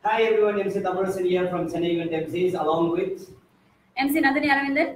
Hi everyone, MC Thamarasan here from Chennai Event MCs along with MC Nandini Aravindan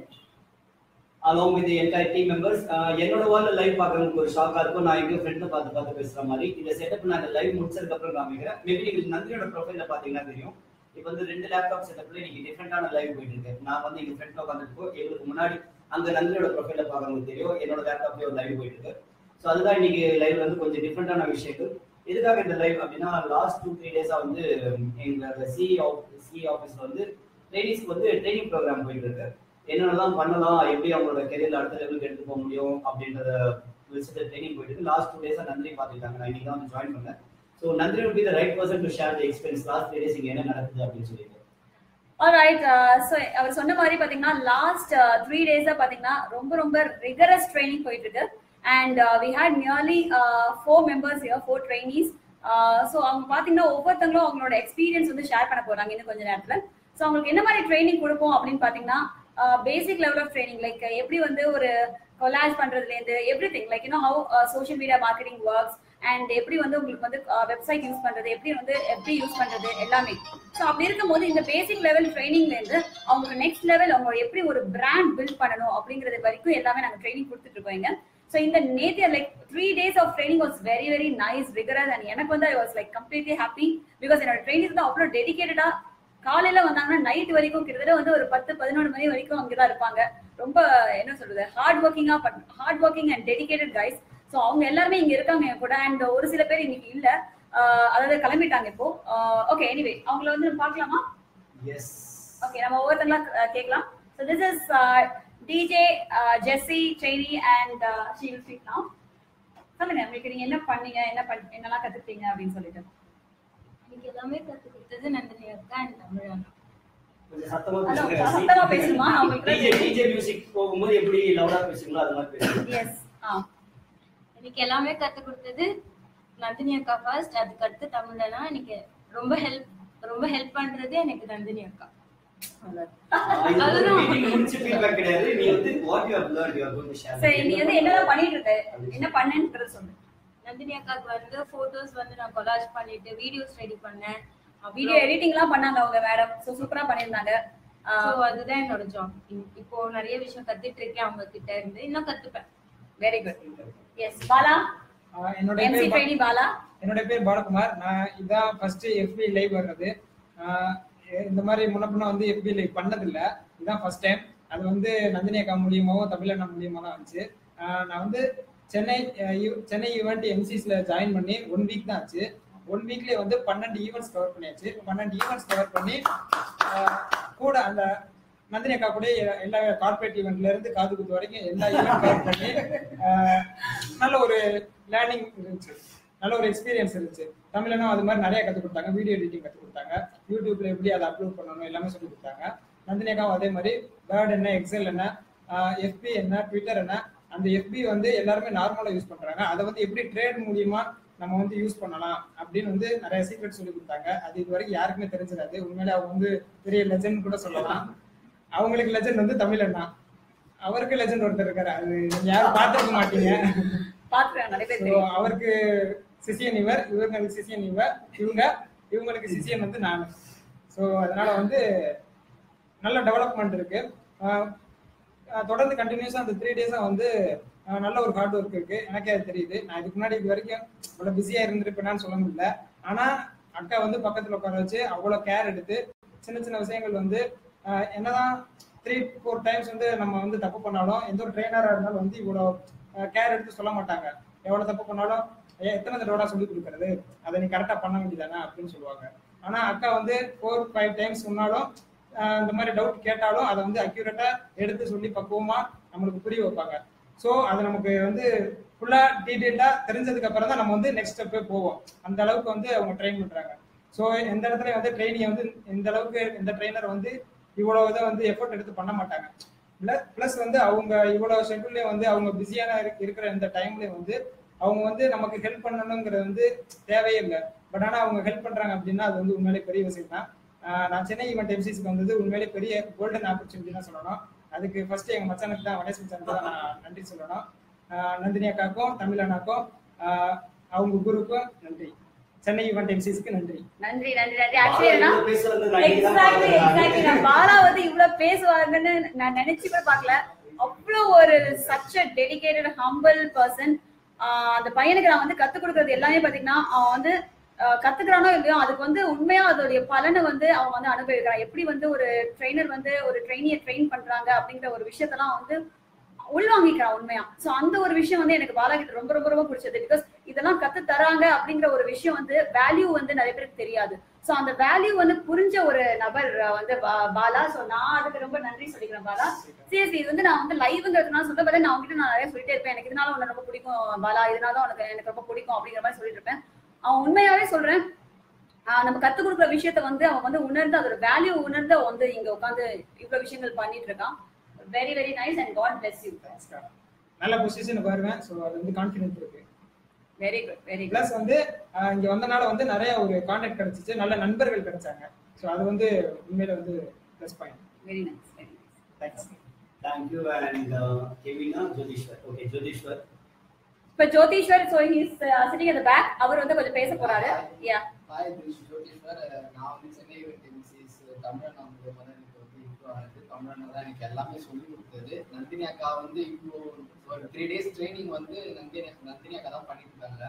along with the entire team members. Uh, என்னோட வால்ல live பார்க்கறதுக்கு ஒரு ஷாக்கா இருக்கும் நான் எங்கேயும் ஃப்ரெண்ட்ல பார்த்து பார்த்து பேசுற மாதிரி இந்த செட்டப் நான் லைவ் முடிச்சதுக்கு அப்புறம் காமிக்கிறேன் மேபி நீங்க நந்தினியோட ப்ரொஃபைல்ல பாத்தீங்கன்னா தெரியும் இப்போ வந்து ரெண்டு லேப்டாப் செட்டப்ல இன்னைக்கு டிஃப்ரெண்டான லைவ் போயிட்டு இருக்கு நான் வந்து இங்க ஃப்ரண்ட்ல உட்காந்துருக்கோம் எங்களுக்கு முன்னாடி அங்க நந்தினியோட ப்ரொஃபைல்ல பார்க்கறவங்களுக்கு தெரியும் என்னோட லேப்டாப்லயே ஒரு லைவ் போயிட்டு இருக்கு ஸோ அதுதான் இன்னைக்கு லைவ்ல வந்து கொஞ்சம் டிஃப்ரெண்டான விஷயங்கள் எதுக்காக இந்த லைவ் அப்படின்னா லாஸ்ட் டூ த்ரீ டேஸா வந்து எங்க சிஇ சிஇ ஆஃபீஸ்ல வந்து லேடிஸ்க்கு வந்து ட்ரைனிங் ப்ரோக்ராம் போயிட்டு இருக்கு என்னென்னலாம் பண்ணலாம் எப்படி அவங்களோட கெரியர்ல அடுத்த லெவலுக்கு எடுத்து போக முடியும் அப்படின்றத விஷயத்தை ட்ரைனிங் போயிட்டு இருக்கு லாஸ்ட் டூ டேஸா நந்தினி பார்த்துருக்காங்க நான் இன்னைக்கு தான் வந்து ஜாயின் பண்ணேன் so Nandini will be the right person to share the experience last three days இங்க என்ன நடக்குது அப்படின்னு சொல்லிட்டு ஆல்ரைட் ஸோ அவர் சொன்ன மாதிரி பார்த்தீங்கன்னா லாஸ்ட் த்ரீ டேஸாக பார்த்தீங்கன்னா ரொம்ப ரொம்ப ரிகரஸ் ட்ரைனிங் போயிட்டு இருக்கு and we had nearly four members year four trainees so அவங்க பார்த்தீங்கன்னா ஒவ்வொருத்தங்களும் அவங்களோட எக்ஸ்பீரியன்ஸ் வந்து ஷேர் பண்ண போறாங்க இன்னும் கொஞ்ச நேரத்தில் ஸோ அவங்களுக்கு என்ன மாதிரி ட்ரைனிங் கொடுப்போம் அப்படின்னு பார்த்தீங்கன்னா basic level of training like எப்படி வந்து ஒரு கொலாஜ் பண்றதுலேருந்து everything like you know how social media marketing works and எப்படி வந்து உங்களுக்கு வந்து வெப்சைட் யூஸ் பண்றது எப்படி வந்து எப்படி யூஸ் பண்றது எல்லாமே ஸோ அப்படி இருக்கும்போது இந்த பேசிக் லெவல் ட்ரைனிங்ல இருந்து அவங்களுக்கு நெக்ஸ்ட் லெவல் அவங்க எப்படி ஒரு பிராண்ட் பில்ட் பண்ணணும் அப்படிங்கிறது வரைக்கும் எல்லாமே நாங்கள் ட்ரைனிங் கொடுத்துட்டு இருக்கோம் இங்க ஸோ இந்த நேத்திய like three days of training was very very nice rigorous and எனக்கு வந்து I was like completely happy because என்னோட ட்ரைனிங் தான் அவ்வளோ டெடிக்கேட்டடா காலையில வந்தாங்கன்னா நைட் வரைக்கும் கிட்டத்தட்ட வந்து ஒரு பத்து பதினொன்று மணி வரைக்கும் அங்கதான் இருப்பாங்க ரொம்ப என்ன சொல்றது ஹார்ட் ஒர்க்கிங்கா hard working and dedicated guys so அவங்க எல்லாருமே இங்க இருக்காங்க என் கூட அண்ட் ஒரு சில பேர் இன்னைக்கு இல்ல ஆஹ் அதாவது கிளம்பிட்டாங்க இப்போ ஓகே எனிவே அவங்கள வந்து நம்ம பார்க்கலாமா எஸ் ஓகே நம்ம ஒவ்வொருத்தங்களா அஹ், கேட்கலாம் so this is DJ Jessie trainee and she will speak now சொல்லுங்க உங்களுக்கு நீங்க என்ன பண்ணீங்க என்ன பண்ண என்னெல்லாம் கத்துக்கிட்டீங்க அப்படின்னு சொல்லிட்டு எனக்கு எல்லாமே கத்து கொடுத்தது நந்தினி அக்கா அண்ட் தமிழ் அண்ணா கொஞ்சம் சத்தமா ஹலோ பேசுங்க சத்தமா பேசணுமா அவங்களுக்கு டிஜே டிஜே மியூசிக் போகும்போது எப்படி லவுடா பேசுங்களோ அது மாதிரி பேசுங்க எஸ் ஆ எனக்கு எல்லாமே கத்து கொடுத்தது நந்தினி அக்கா ஃபர்ஸ்ட் அதுக்கு அடுத்து தமிழ் அண்ணா எனக்கு ரொம்ப ஹெல்ப் ரொம்ப ஹெல்ப் பண்றது எனக்கு நந்தினி அக்கா இது மீட்டிங் முடிச்சு ஃபீட்பேக் கிடையாது நீ வந்து what you have learned you are going to share சரி நீ வந்து என்னதான் பண்ணிட்டு இருக்க என்ன பண்ணேன்றத சொல்லு நந்தினி அக்காக்கு வந்து போட்டோஸ் வந்து நான் கொலாஜ் பண்ணிட்டு வீடியோஸ் ரெடி பண்ணேன் வீடியோ எடிட்டிங்லாம் பண்ணாங்க அவங்க மேடம் ஸோ சூப்பரா பண்ணியிருந்தாங்க ஸோ அதுதான் என்னோட ஜாப் இப்போ நிறைய விஷயம் கத்துட்டு இருக்கேன் அவங்க கிட்ட இருந்து இன்னும் கத்துப்பேன் வெரி குட் எஸ் பாலா ஆஹ் என்னோட எம்சி பேர் ட்ரெயினி பாலா என்னோட பேர் பாலகுமார் நான் இதான் ஃபர்ஸ்ட் எஃபி லைவ் வர்றது ஆஹ் இந்த மாதிரி முன்ன பின்ன வந்து எஃபி லைவ் பண்ணதில்ல இதுதான் ஃபர்ஸ்ட் டைம் அது வந்து நந்தினி அக்கா மூலியமாவும் தமிழண்ணா மூலியமா தான் வந்துச்சு ஆஹ் நான் வந்து சென்னை அஹ் ஈவ- சென்னை ஈவெண்ட் எம்சிஸ்ல ஜாயின் பண்ணி ஒன் வீக் தான் ஆச்சு ஒன் வீக்லயே வந்து பன்னெண்டு ஈவெண்ட்ஸ் கவர் பண்ணியாச்சு பன்னெண்டு ஈவெண்ட்ஸ் கவர் பண்ணி ஆஹ் கூட அந்த நந்தினி அக்கா கூட எ- எல்லா கார்பரேட் ஈவெண்ட்ல இருந்து காது குத்து வரைக்கும் எல்லா ஈவெண்ட் கவர் பண்ணி ஆஹ் நல்ல ஒரு லேர்னிங் இருந்துச்சு நல்ல ஒரு எக்ஸ்பீரியன்ஸ் இருந்துச்சு தமிழனும் அது மாதிரி நிறைய கற்றுக் கொடுத்தாங்க வீடியோ எடிட்டிங் கற்றுக் கொடுத்தாங்க யூடியூப்ல எப்படி அதை அப்லோட் பண்ணணும் எல்லாமே சொல்லி கொடுத்தாங்க நந்தினி அக்காவும் அதே மாதிரி வேர்ட் என்ன எக்ஸல் என்ன எஃபி என்ன ட்விட்டர் என்ன அந்த எஃபி வந்து எல்லாருமே நார்மலா யூஸ் பண்றாங்க அதை வந்து எப்படி ட்ரேட் மூலியமா நம்ம வந்து யூஸ் பண்ணலாம் அப்படின்னு வந்து நிறைய சீக்ரெட் சொல்லி கொடுத்தாங்க அது இது வரைக்கும் யாருக்குமே தெரிஞ்சிடாது உண்மையிலே அவங்க வந்து பெரிய லெஜண்ட் கூட சொல்லலாம் அவங்களுக்கு லெஜண்ட் வந்து தமிழ் அண்ணா அவருக்கு லெஜண்ட் ஒருத்தர் இருக்காரு அது நீங்க யாரும் பார்த்திருக்க மாட்டீங்க பாத்துருக்காங்க நிறைய பேர் So, தெரியும் அவருக்கு சிசியன் இவர் இவங்களுக்கு சிசியன் இவர் இவங்க இவங்களுக்கு சிசியன் வந்து நான் ஸோ அதனால வந்து நல்ல டெவலப்மெண்ட் இருக்கு ஆஹ் ஆஹ் தொடர்ந்து கண்டினியூஸா அந்த த்ரீ டேஸா வந்து ஆஹ் நல்ல ஒரு ஹார்ட் ஒர்க் இருக்கு எனக்கே அது தெரியுது நான் இதுக்கு முன்னாடி இது வரைக்கும் இவ்வளவு பிஸியா இருந்திருப்பேனான்னு சொல்ல முடியல ஆனா அக்கா வந்து பக்கத்துல உட்கார வச்சு அவ்வளவு கேர் எடுத்து சின்ன சின்ன விஷயங்கள் வந்து ஆஹ் என்னதான் த்ரீ ஃபோர் டைம்ஸ் வந்து நம்ம வந்து தப்பு பண்ணாலும் எந்த ஒரு ட்ரெயினரா இருந்தாலும் வந்து இவ்வளோ கேர் எடுத்து சொல்ல மாட்டாங்க எவ்வளவு தப்பு பண்ணாலும் ஏன் எத்தனை தடவை சொல்லி கொடுக்கறது அதை நீ கரெக்டா பண்ண வேண்டியதானே அப்படின்னு சொல்லுவாங்க ஆனா அக்கா வந்து ஃபோர் ஃபைவ் டைம்ஸ் சொன்னாலும் ஆஹ் இந்த மாதிரி டவுட் கேட்டாலும் அதை வந்து அக்யூரேட்டா எடுத்து சொல்லி பக்குவமா நம்மளுக்கு புரிய வைப்பாங்க ஸோ அது நமக்கு வந்து ஃபுல்லா டீட்டெயிலா தெரிஞ்சதுக்கு அப்புறம் தான் நம்ம வந்து நெக்ஸ்ட் ஸ்டெப்பே போவோம் அந்த அளவுக்கு வந்து அவங்க ட்ரெயின் பண்றாங்க ஸோ எந்த இடத்துல வந்து ட்ரைனிங் வந்து இந்த அளவுக்கு இந்த ட்ரெயினர் வந்து இவ்வளவு இதை வந்து எஃபோர்ட் எடுத்து பண்ண மாட்டாங்க ப்ளஸ் வந்து அவங்க இவ்வளவு ஷெட்யூல்லையும் வந்து அவங்க பிஸியான இருக்கிற இந்த டைம்லயும் வந்து அவங்க வந்து நமக்கு ஹெல்ப் பண்ணணுங்கிறது வந்து தேவையே இல்லை பட் ஆனா அவங்க ஹெல்ப் பண்றாங்க அப்படின்னா அது வந்து உண்மையிலே பெரிய விஷயம் தான் ஆஹ் நான் சென்னை ஈவெண்ட் எம்சிஸ்க்கு வந்தது உண்மையிலே பெரிய கோல்டன் ஆப்பர்ச்சுனிட்டி தான் சொல்லணும் அதுக்கு ஃபர்ஸ்ட் எங்க மச்சானுக்கு தான் வனேஷ் மச்சானுக்கு தான் நான் நன்றி சொல்லணும் ஆஹ் நந்தினி அக்காக்கும் தமிழ் அண்ணாக்கும் ஆஹ் அவங்க குருக்கும் நன்றி சென்னை ஈவெண்ட் எம்சிஸ்க்கு நன்றி நன்றி நன்றி நன்றி ஆக்சுவலி என்ன இவ்வளவு பேசுறது நான் இன்னைக்கு தான் எக்ஸாக்ட்லி பார்க்கிறேன் எக்ஸாக்ட்லி நானு. நான் பாலா வந்து இவ்வளவு பேசுவாங்கன்னு நான் நினைச்சு கூட பார்க்கல அவ்வளவு ஒரு such a dedicated humble person அந்த பையனுக்கு நான் வந்து கத்துக் கொடுக்கறது எல்லாமே பாத்தீங்கன்னா அவன் வந்து ஆஹ் கத்துக்கிறானோ இல்லையோ அதுக்கு வந்து உண்மையா அதோடைய பலனை வந்து அவன் வந்து அனுபவிக்கிறான் எப்படி வந்து ஒரு ட்ரெயினர் வந்து ஒரு ட்ரெயினியை ட்ரெயின் பண்றாங்க அப்படிங்கிற ஒரு விஷயத்தெல்லாம் வந்து உள்வாங்கிக்கிறான் உண்மையா சோ அந்த ஒரு விஷயம் வந்து எனக்கு பாலாகிட்ட ரொம்ப ரொம்ப ரொம்ப பிடிச்சது பிகாஸ் இதெல்லாம் கத்து தராங்க அப்படிங்கிற ஒரு விஷயம் வந்து வேல்யூ வந்து நிறைய பேருக்கு தெரியாது சோ அந்த வேல்யூ வந்து புரிஞ்ச ஒரு நபர் அஹ், வந்து பா- பாலா சோ நான் அதுக்கு ரொம்ப நன்றி சொல்லிக்கிறேன் பாலா சரி இது வந்து நான் வந்து லைவ்ங்கிறதுனால சொல்ல பார்த்தா நான் உங்ககிட்ட நான் நிறைய சொல்லிட்டே இருப்பேன் எனக்கு இதனால உனக்கு ரொம்ப பிடிக்கும் பாலா இதனால தான் உனக்கு எனக்கு ரொம்ப பிடிக்கும் அப்படிங்கிற மாதிரி சொல்லிட்டு இருப்பேன் அவன் உண்மையாவே சொல்றேன் ஆஹ் நம்ம கத்து கொடுக்குற விஷயத்த வந்து அவன் வந்து உணர்ந்து அதோட வேல்யூ உணர்ந்து அவன் வந்து இங்க உட்காந்து இவ்வளவு விஷயங்கள் பண்ணிட்டு இருக்கான் very very nice and god bless you தேங்க்ஸ்க்கா நல்ல பொசிஷனுக்கு வருவேன் ஸோ அது வந்து கான்ஃபிடென்ட் இருக்கு very good very good plus வந்து ஆஹ் இங்க வந்தனால வந்து நிறைய ஒரு கான்டாக்ட் கிடைச்சிச்சு நல்ல நண்பர்கள் கிடைச்சாங்க ஸோ அது வந்து உண்மையில வந்து plus point very nice very nice thanks Thank you and uh, Kevina Jodishwar. Okay, Jodishwar. இப்ப Jodishwar so he's sitting at back அவர் வந்து கொஞ்சம் பேச போறாரு யா ஹாய் திஸ் ஜோதிஷ்வர் நான் வந்து சென்னை டென்சிஸ் தமிழன் அவங்க வந்து எனக்கு வந்து இம்ப்ரூவ் ஆனது தமிழன் தான் எனக்கு எல்லாமே சொல்லி கொடுத்தது நந்தினி அக்கா வந்து இப்போ ஒரு த்ரீ டேஸ் ட்ரைனிங் வந்து நந்தினி நந்தினி அக்கா தான் பண்ணிட்டு இருக்காங்க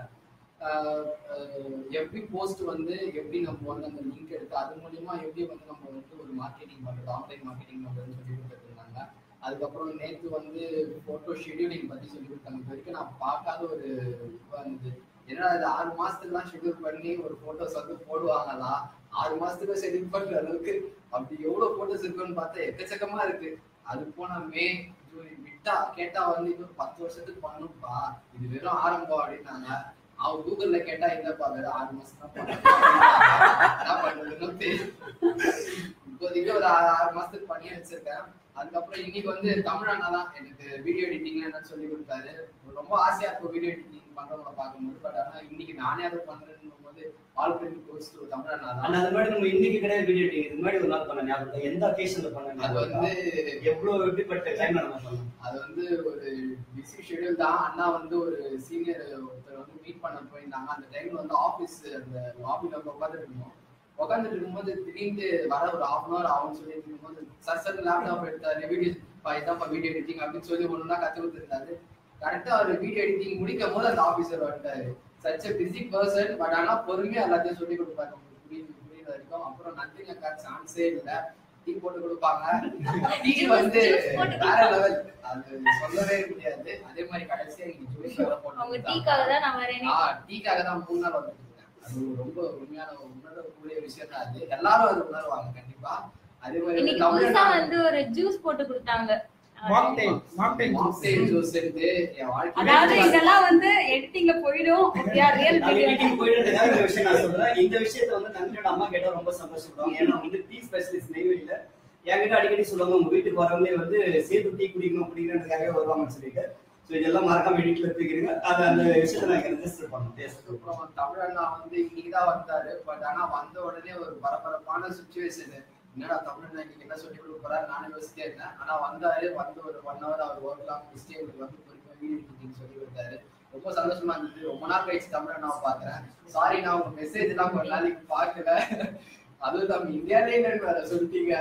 எப்படி போஸ்ட் வந்து எப்படி நம்ம வந்து அந்த லிங்க் எடுத்து அது மூலியமா எப்படி வந்து நம்ம வந்து ஒரு மார்க்கெட்டிங் பண்றது ஆன்லைன் மார்க்கெட்டிங் பண்றதுன்னு சொல்லி கொடுத்துருந்தாங்க அதுக்கப்புறம் நேற்று வந்து போட்டோ ஷெடியூலிங் பத்தி சொல்லி கொடுத்தாங்க இது வரைக்கும் நான் பார்க்காத ஒரு இதுவா இருந்தது ஏன்னா அது ஆறு மாசத்துக்குலாம் ஷெட்யூல் பண்ணி ஒரு போட்டோஸ் வந்து போடுவாங்களா ஆறு மாசத்துக்கு ஷெட்யூல் பண்ற அளவுக்கு அப்படி எவ்வளவு போட்டோஸ் இருக்குன்னு பார்த்தா எக்கச்சக்கமா இருக்கு அது போன மே ஜூன் விட்டா கேட்டா வந்து இன்னும் பத்து வருஷத்துக்கு பண்ணணும்ப்பா இது வெறும் ஆரம்பம் அப்படின்னாங்க அவன் கூகுள்ல கேட்டா இல்லப்பா வெறும் ஆறு மாசம் தான் பண்ணணும். என்ன பண்றதுன்னு தெரியும் இப்போதைக்கு ஒரு ஆறு ஆறு மாசத்துக்கு பண்ணி வச்சிருக்கேன் அதுக்கப்புறம் இன்னைக்கு வந்து தமிழ் அண்ணா தான் எனக்கு வீடியோ எடிட்டிங் என்னன்னு சொல்லி கொடுத்தாரு ரொம்ப ஆசையா இருக்கும் வீடியோ எடிட்டிங் பண்றவங்கள பார்க்கும்போது பட் ஆனா இன்னைக்கு நானே அதை பண்றேன்னு போது ஆல் பிரிண்ட் கோர்ஸ் தமிழ் அண்ணா And தான் அது மாதிரி நம்ம இன்னைக்கு கிடையாது வீடியோ இது மாதிரி ஒரு நாள் பண்ண ஞாபகம் இருக்கா? எந்த அக்கேஷன்ல பண்ண அது ஞாபகம் இருக்கா? வந்து எவ்வளவு எப்படிப்பட்ட டைம்ல நம்ம பண்ணோம் அது வந்து ஒரு பிஸி ஷெட்யூல் தான் அண்ணா வந்து ஒரு சீனியர் ஒருத்தர் வந்து மீட் பண்ண போயிருந்தாங்க அந்த டைம்ல வந்து ஆபீஸ் அந்த லாபில வந்து உட்காந்துட்டு இருந்தோம் உட்காந்துட்டு இருக்கும்போது திடீர்னு வர ஒரு ஹாஃப் அன் அவர் ஆகும்னு சொல்லிட்டு இருக்கும்போது சார் சார் லேப்டாப் எடுத்தாரு வீடியோ இதான்ப்பா வீடியோ எடிட்டிங் அப்படின்னு சொல்லி ஒண்ணுனா கத்து கொடுத்துருந்தாரு கரெக்டா அவர் வீடியோ எடிட்டிங் முடிக்கும் போது அந்த ஆபீசர் வந்துட்டாரு such a busy person but ஆனா பொறுமையா எல்லாத்தையும் சொல்லி கொடுப்பாரு உங்களுக்கு புரியுது புரியுற வரைக்கும் அப்புறம் நன்றி அக்கா சான்ஸே இல்லை டீ போட்டு கொடுப்பாங்க டீ வந்து வேற லெவல் அது சொல்லவே முடியாது அதே மாதிரி கடைசியா இன்னைக்கு ஜூஸ் வேற போட்டு அவங்க கொடுத்தாங்க. டீக்காக தான் நான் வரேனே ஆ, டீக்காக தான் மூணு நாள் வந்துட்டு இருக்கேன் அது ரொம்ப உண்மையான உணரக்கூடிய விஷயம் தான் அது எல்லாரும் அது உணர்வாங்க கண்டிப்பா அதே மாதிரி இன்னைக்கு புதுசா வந்து ஒரு ஜூஸ் போட்டு கொடுத்தாங்க மாக்டெயில் மாக்டெயில் மாக்டெயில் ஜூஸ் இருந்து என் அதாவது வாழ்க்கை இதெல்லாம் வந்து எடிட்டிங்ல போயிடும் ரியல் நான் மீட்டிங் போயிட்டு இந்த விஷயம் நான் சொல்றேன் இந்த விஷயத்தை வந்து நந்தினியோட அம்மா கேட்டா ரொம்ப சந்தோஷப்படுவாங்க ஏன்னா வந்து டீ ஸ்பெஷலிஸ்ட் நெய்வேலியில என்கிட்ட அடிக்கடி சொல்லுவாங்க உங்க வீட்டுக்கு வரவங்களே வந்து சேர்த்து டீ குடிக்கணும் அப்படிங்கிறதுக்காகவே வருவாங்கன்னு சொல்லிட்டு ஸோ இதெல்லாம் மறக்காம வீட்டுல எடுத்துக்கிறீங்க அது அந்த விஷயத்தை நான் ரெஜிஸ்டர் பண்ணணும் டேஸ்ட் அப்புறம் தமிழ் அண்ணா வந்து இன்னைக்குதான் வந்தாரு பட் ஆனா வந்த உடனே ஒரு பரபரப்பான சுச்சுவேஷன் என்னடா தமிழ் அண்ணா இன்னைக்கு என்ன சொல்லி கொடுக்க போறாரு நானும் யோசிச்சிட்டே இருந்தேன் ஆனா வந்தாரு வந்து ஒரு ஒன் ஹவர் அவர் ஒர்க் எல்லாம் முடிச்சுட்டு எங்களுக்கு வந்து பொறுமையா வீடியோ எடிட்டிங் சொல்லி கொடுத்தாரு ரொம்ப சந்தோஷமா இருந்தது ரொம்ப நாள் கழிச்சு தமிழ் அண்ணாவை பாக்குறேன் சாரி நான் உங்க மெசேஜ் எல்லாம் கொஞ்ச நாளைக்கு பார்க்கல அதுவும் நம்ம இந்தியாலே என்னன்னு வேற சொல்லிட்டீங்க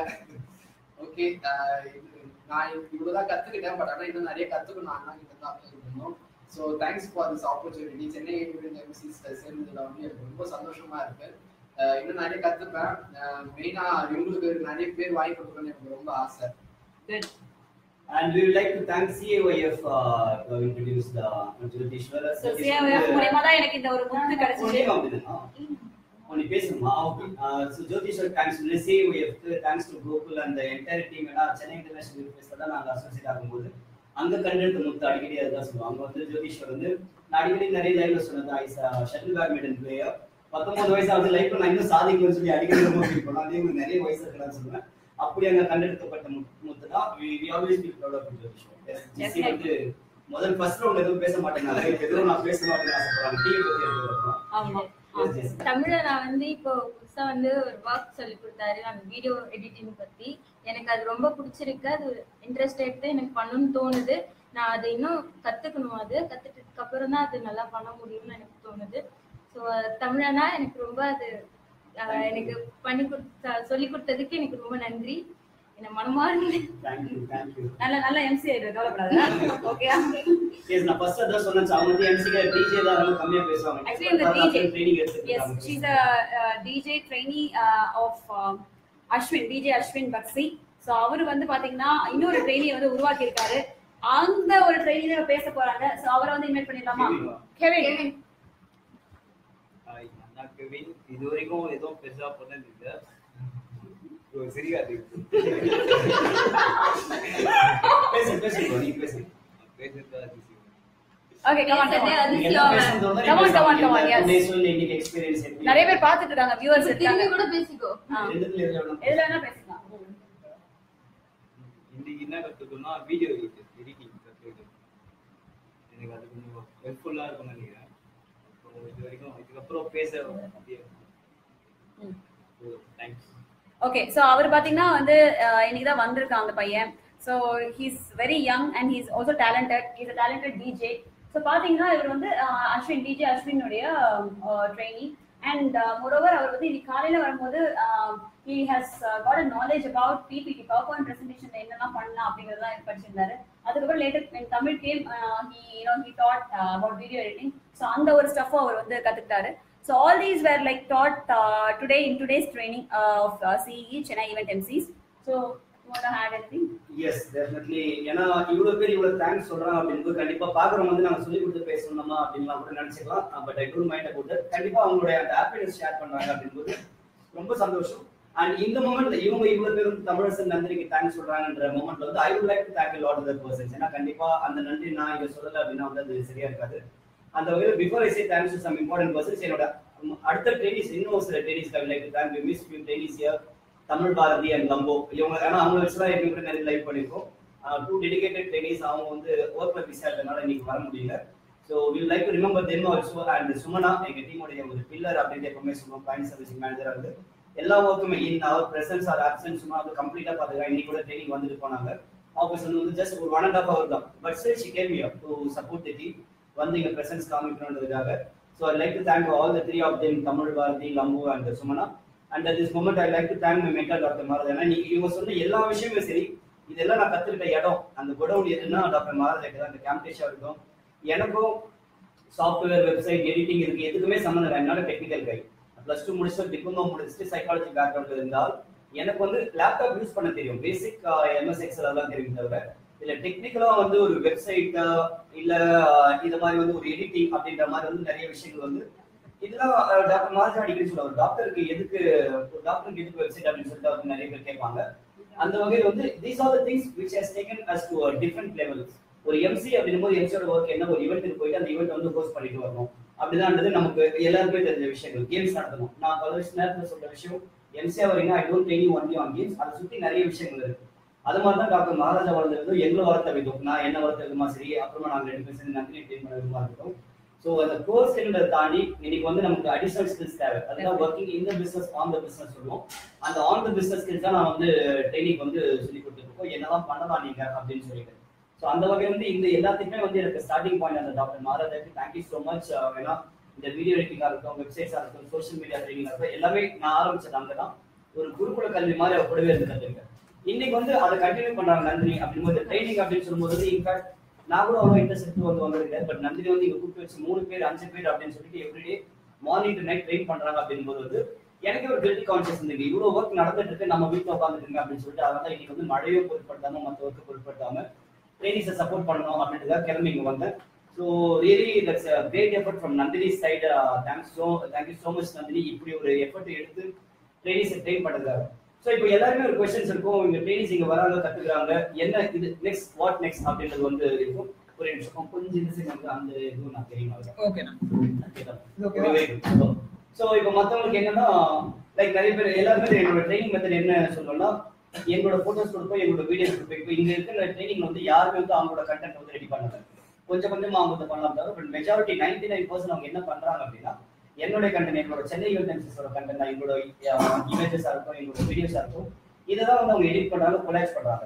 ஓகே நான் இவ்வளவுதான் கத்துக்கிட்டேன் பட் ஆனா இன்னும் நிறைய கத்துக்கணும் அண்ணா கிட்ட தான் இருக்கணும் so thanks for this opportunity Chennai MCs சேர்ந்ததுல வந்து எனக்கு ரொம்ப சந்தோஷமா இருக்கு அஹ் இன்னும் நிறைய கத்துப்பேன் மெயினா இவங்களுக்கு நிறைய பேர் வாங்கி கொடுக்கணும்னு எனக்கு ரொம்ப ஆசை And we would like to thank CAYF uh, to introduce the Jyotishwar. So CMF மூலமா தான் எனக்கு இந்த ஒரு முத்து கிடைச்சிச்சு ஒன்னு பேசணுமா okay so Jyotishwar thanks to CAOF thanks to Gokul அந்த என்டையர் டீம் ஏன்னா சென்னை இன்டர்நேஷனல் யூனிவர்சிட்டியில் தான் நாங்கள் அசோசியேட் ஆகும்போது அங்க கண்டென்ட் முத்து அடிக்கடி அதுதான் சொல்லுவோம் அங்க வந்து ஜோதிஷர் வந்து நான் அடிக்கடி நிறைய லைவ்ல சொன்னது ஐஸ் ஷட்டில் பேட்மிண்டன் பிளேயர் பத்தொன்பது வயசாவது லைஃப்ல நான் இன்னும் சாதிக்கணும்னு சொல்லி அடிக்கடி ரொம்ப ஃபீல் பண்ணோம் அதே மாதிரி நிறைய வயசு இருக்கலாம்னு சொல்லுவேன் அப்படி அங்க கண்டெடுக்கப்பட்ட முத்து முத்து தான் we we always be proud of Jyotishwar GC வந்து முதல் ஃபர்ஸ்ட் ரவுண்ட் எதுவும் பேச மாட்டேங்க எதுவும் நான் பேச மாட்டேன்னு ஆசைப்படுறாங்க டிவி பத்தி எடுத்து ஆமா Yes, yes. தமிழ்ல நான் வந்து இப்போ புதுசா வந்து ஒரு ஒர்க் சொல்லி கொடுத்தாரு அந்த வீடியோ எடிட்டிங் பத்தி எனக்கு அது ரொம்ப பிடிச்சிருக்கு அது இன்ட்ரெஸ்ட் எடுத்து எனக்கு பண்ணணும்னு தோணுது நான் அதை இன்னும் கத்துக்கணும் அது கத்துட்டதுக்கு அப்புறம் தான் அது நல்லா பண்ண முடியும்னு எனக்கு தோணுது ஸோ தமிழனா எனக்கு ரொம்ப அது அஹ், எனக்கு பண்ணி கொடுத்த சொல்லி கொடுத்ததுக்கு எனக்கு ரொம்ப நன்றி என்ன மனமார்ந்து தேங்க்யூ தேங்க்யூ நல்ல நல்ல எம்சி ஆயிடுது கவலைப்படாத ஓகே எஸ் நான் ஃபர்ஸ்ட் அதான் சொன்னேன் அவங்க வந்து எம்சிக்கு டிஜே தான் ரொம்ப கம்மியா பேசுவாங்க Actually, இந்த DJ. ட்ரைனிங் Yes, எடுத்துருக்காங்க she's a uh, DJ trainee uh, of uh, Ashwin, DJ Ashwin Baxi. So அவர் வந்து பாத்தீங்கன்னா இன்னொரு ட்ரெயினியை வந்து உருவாக்கி இருக்காரு அந்த ஒரு ட்ரெயினில பேச போறாங்க ஸோ அவரை வந்து இன்வைட் பண்ணிடலாமா கெவின் ஹாய் நான் கெவின் இது வரைக்கும் எதுவும் பெருசா பண்ணது இல்ல ப்ரோ சிரிக்காது பேசுங்க பேசுங்க நீங்க பேசுங்க பேசுறது அதிசயம் ஓகே கமான் பேசுறதே கமான் அது- நீங்க என்ன பேசுறதோட Come on, come on, come on, yes. Days வந்து இன்னைக்கு எக்ஸ்பீரியன்ஸ் எப்படி நிறைய பேர் பார்த்துட்டு இருக்காங்க வியூவர்ஸ் இருக்காங்க திரும்பி கூட பேசிக்கோ ஆ. ரெண்டுத்துல எதுல வேணும் எதுல வேணா பேசலாம் இன்னைக்கு என்ன கத்துக்கணும்னா வீடியோ எடிட்டிங் கத்துக்கிட்டு எனக்கு அது கொஞ்சம் ஹெல்ப்ஃபுல்லா இருக்கும்னு நினைக்கிறேன் அப்புறம் இது வரைக்கும் இதுக்கப்புறம் பேச ம். தேங்க்ஸ் ஓகே ஸோ அவர் பார்த்தீங்கன்னா வந்து அஹ், இன்னைக்கு தான் வந்திருக்கான் அந்த பையன் so he's very young and he's also talented is a talented DJ so பார்த்தீங்கன்னா இவர் வந்து அஹ், அஸ்வின் டிஜே அஸ்வினுடைய ட்ரைனி அண்ட் மொரோவர் அவர் வந்து இன்னைக்கு காலையில் வரும்போது he has got a knowledge about PPT power point presentation என்னெல்லாம் பண்ணலாம் அப்படிங்கிறதெல்லாம் படிச்சிருந்தாரு அதுக்கப்புறம் later Tamil came he you know he taught about video editing so அந்த ஒரு ஸ்டஃப்பும் அவர் வந்து கற்றுக்கிட்டாரு So all these were like taught uh, today in today's training uh, of uh, CE Chennai Event MCs. So you want to add anything? Yes definitely ஏன்னா இவ்வளவு பேர் இவ்வளவு தேங்க்ஸ் சொல்றாங்க அப்படின்னு கண்டிப்பா பாக்குறவங்க வந்து நாங்க சொல்லி கொடுத்து பேசணுமா அப்படின்லாம் கூட நினைச்சுக்கலாம் but I don't mind about கண்டிப்பா அவங்களுடைய அந்த ஹாப்பினஸ் ஷேர் பண்றாங்க அப்படின்றது ரொம்ப சந்தோஷம் அண்ட் இந்த மூமெண்ட்ல இவங்க இவ்வளவு பேர் வந்து தமிழரசன் நன்றிக்கு தேங்க்ஸ் சொல்றாங்கன்ற மூமெண்ட்ல வந்து I would like to thank lot other persons ஏன்னா கண்டிப்பா அந்த நன்றி நான் இங்க சொல்லல அப்படின்னா வந்து அது சரியா இருக்காது அந்த வகையில் before I say thanks to some important persons என்னோட ம், அடுத்த ட்ரெயினிஸ் இன்னும் சில trainees I like to thank you miss few trainees here Tamil Bharathi and Lambo இவங்க ஏன்னா அவங்க வச்சு தான் எப்படி கூட நிறைய லைவ் பண்ணிருக்கோம் டூ டெடிகேட்டட் ட்ரெயினிஸ் அவங்க வந்து ஒர்க்ல பிஸியாக இருக்கிறதுனால இன்னைக்கு வர முடியல so we like to remember them also and Sumana எங்க டீமுடைய ஒரு பில்லர் அப்படின்னு எப்பவுமே சொல்லுவோம் கிளைண்ட் சர்வீசிங் மேனேஜரா இருந்து எல்லா ஒர்க்குமே in our presence or absence சும்மா அது கம்ப்ளீட்டா பாத்துக்கலாம் இன்னைக்கு கூட ட்ரைனிங் வந்துட்டு போனாங்க ஆஃபீஸ் வந்து ஜஸ்ட் ஒரு ஒன் அண்ட் ஹாஃப் ஹவர் தான் but still she came you to support the team வந்து இங்க பிரசன்ஸ் காமிக்கணுன்றதுக்காக so I like to thank all the three of them Tamil Bharathi Lambu and Sumana and at this moment I like to thank my mental doctor Marath ஏன்னா நீங்க இவங்க சொன்ன எல்லா விஷயமும் சரி இதெல்லாம் நான் கத்துக்கிட்ட இடம் அந்த குடவுன் எதுன்னா டாக்டர் மாரத் தான் அந்த கேம்பேஷா இருக்கும் எனக்கும் சாஃப்ட்வேர் வெப்சைட் எடிட்டிங் இருக்கு எதுக்குமே சம்மந்தம் இல்லை என்னால டெக்னிக்கல் கை ப்ளஸ் டூ முடிச்சுட்டு டிப்ளமோ முடிச்சுட்டு சைக்காலஜி பேக்ரவுண்ட் இருந்தால் எனக்கு வந்து லேப்டாப் யூஸ் பண்ண தெரியும் பேசிக் எம்எஸ் எக்ஸல் அதெல்லாம் தெரியும் தவிர இல்ல டெக்னிக்கலா வந்து ஒரு வெப்சைட் இல்ல அஹ், இது மாதிரி வந்து ஒரு எடிட்டிங் அப்படின்ற மாதிரி வந்து நிறைய விஷயங்கள் வந்து இதெல்லாம் அஹ், டாக்டர் மாதிரி அடிக்கடி சொல்லுவாங்க டாக்டருக்கு எதுக்கு ஒரு டாக்டருக்கு எதுக்கு வெப்சைட் அப்படின்னு சொல்லிட்டு அவர் நிறைய பேர் கேட்பாங்க அந்த வகையில் வந்து these are the things which has taken us to different level ஒரு எம்சி அப்படின்னும் போது எம்சியோட ஒர்க் என்ன ஒரு ஈவெண்ட்டுக்கு போயிட்டு அந்த ஈவெண்ட் வந்து ஹோஸ்ட் பண்ணிட்டு வரணும் அப்படிதான்றது நமக்கு எல்லாருக்குமே தெரிஞ்ச விஷயங்கள் கேம்ஸ் நடத்தணும் நான் பல விஷயம் நேரத்தில் சொல்ற விஷயம் எம்சியா வரீங்க I don't train only on games அதை சுற்றி நிறைய விஷயங்கள் இருக்கு அது மாதிரி தான் டாக்டர் மகாராஜா வளர்ந்தது எங்களை வளர்த்த விதம் நான் என்ன வளர்த்த விதமா சரி அப்புறமா நாங்கள் ரெண்டு பேரும் சேர்ந்து நந்தினி ட்ரெயின் பண்ண விதமா இருக்கட்டும் ஸோ அந்த கோர்ஸ் என்பதை தாண்டி இன்னைக்கு வந்து நமக்கு அடிஷனல் ஸ்கில்ஸ் தேவை அதுதான் ஒர்க்கிங் இந்த பிசினஸ் ஆன் த பிசினஸ் சொல்லுவோம் அந்த ஆன் த பிசினஸ் ஸ்கில்ஸ் தான் நான் வந்து ட்ரைனிங் வந்து சொல்லி கொடுத்துருக்கோம் என்னெல்லாம் பண்ணலாம் நீங்க அப்படின்னு சொல்லிட்டு ஸோ அந்த வகையில் வந்து இந்த எல்லாத்துக்குமே வந்து எனக்கு ஸ்டார்டிங் பாயிண்ட் அந்த டாக்டர் மாராஜாக்கு தேங்க்யூ ஸோ மச் ஏன்னா இந்த வீடியோ எடிட்டிங்காக இருக்கட்டும் வெப்சைட்ஸாக இருக்கட்டும் சோஷியல் மீடியா ட்ரைனிங்காக இருக்கட்டும் எல்லாமே நான் ஆரம்பிச்சது அங்கே தான் ஒரு குருகுல கல்வி மாதிரி அவர் கூடவே இருந்து கற்றுருக்கேன் இன்னைக்கு வந்து அதை கண்டினியூ பண்றாங்க நந்தினி அப்படிங்கும்போது ட்ரைனிங் அப்படின்னு சொல்லும்போது இன்ஃபேக்ட் நான் கூட அவ்வளோ இன்ட்ரெஸ்ட் எடுத்து வந்து வந்திருக்கேன் பட் நந்தினி வந்து இங்க கூப்பிட்டு வச்சு மூணு பேர் அஞ்சு பேர் அப்படின்னு சொல்லிட்டு everyday morning to night train பண்றாங்க அப்படிங்கும்போது வந்து எனக்கு ஒரு கில்ட்டி கான்சியஸ் இருந்தது இவ்வளவு ஒர்க் நடந்துட்டு இருக்கு நம்ம வீட்டில் உட்காந்துருங்க அப்படின்னு சொல்லிட்டு அதனால இன்னைக்கு வந்து மழையை பொருட்படுத்தாம மற்ற ஒர்க்கு பொருட்படுத்தாம ட்ரைனிங்ஸை சப்போர்ட் பண்ணணும் அப்படின்றதுக்காக கிளம்பி இங்க வந்தேன் so really that's great effort from Nandini side thanks so thank you so much Nandini இப்படி ஒரு எஃபர்ட் எடுத்து ட்ரைனிங்ஸை ட்ரெயின் பண்ணுறதுக்காக ஸோ இப்போ எல்லாருமே ஒரு கொஸ்டின்ஸ் இருக்கும் இங்க ட்ரைனிங்ஸ் இங்க வராங்க கத்துக்கிறாங்க என்ன இது நெக்ஸ்ட் வாட் நெக்ஸ்ட் அப்படின்றது வந்து இருக்கும் ஒரு நிமிஷம் கொஞ்சம் இந்த சைடு வந்து அந்த இதுவும் நான் தெரியுமா ஓகேண்ணா இது ஓகேவா ஸோ இப்போ மற்றவங்களுக்கு என்னன்னா லைக் நிறைய பேர் எல்லாருமே என்னோட ட்ரைனிங் மெத்தட் என்ன சொல்லணும்னா எங்களோட போட்டோஸ் கொடுப்போம் எங்களோட வீடியோஸ் கொடுப்போம் இப்போ இங்க இருக்கிற ட்ரைனிங் வந்து யாருமே வந்து அவங்களோட கண்டென்ட் வந்து ரெடி பண்ணல கொஞ்சம் கொஞ்சமா அவங்க வந்து பண்ணலாம் தவிர but majority ninety nine percent அவங்க என்ன பண்றாங்க அப்படின்னா என்னுடைய கண்டென்ட் எங்களோட சென்னை யூனிவர்சிட்டிஸோட கண்டென்ட் எங்களோட இமேஜஸா இருக்கும் எங்களோட வீடியோஸா இருக்கும் இதை தான் வந்து அவங்க எடிட் பண்றாங்க கொலாஜ் பண்றாங்க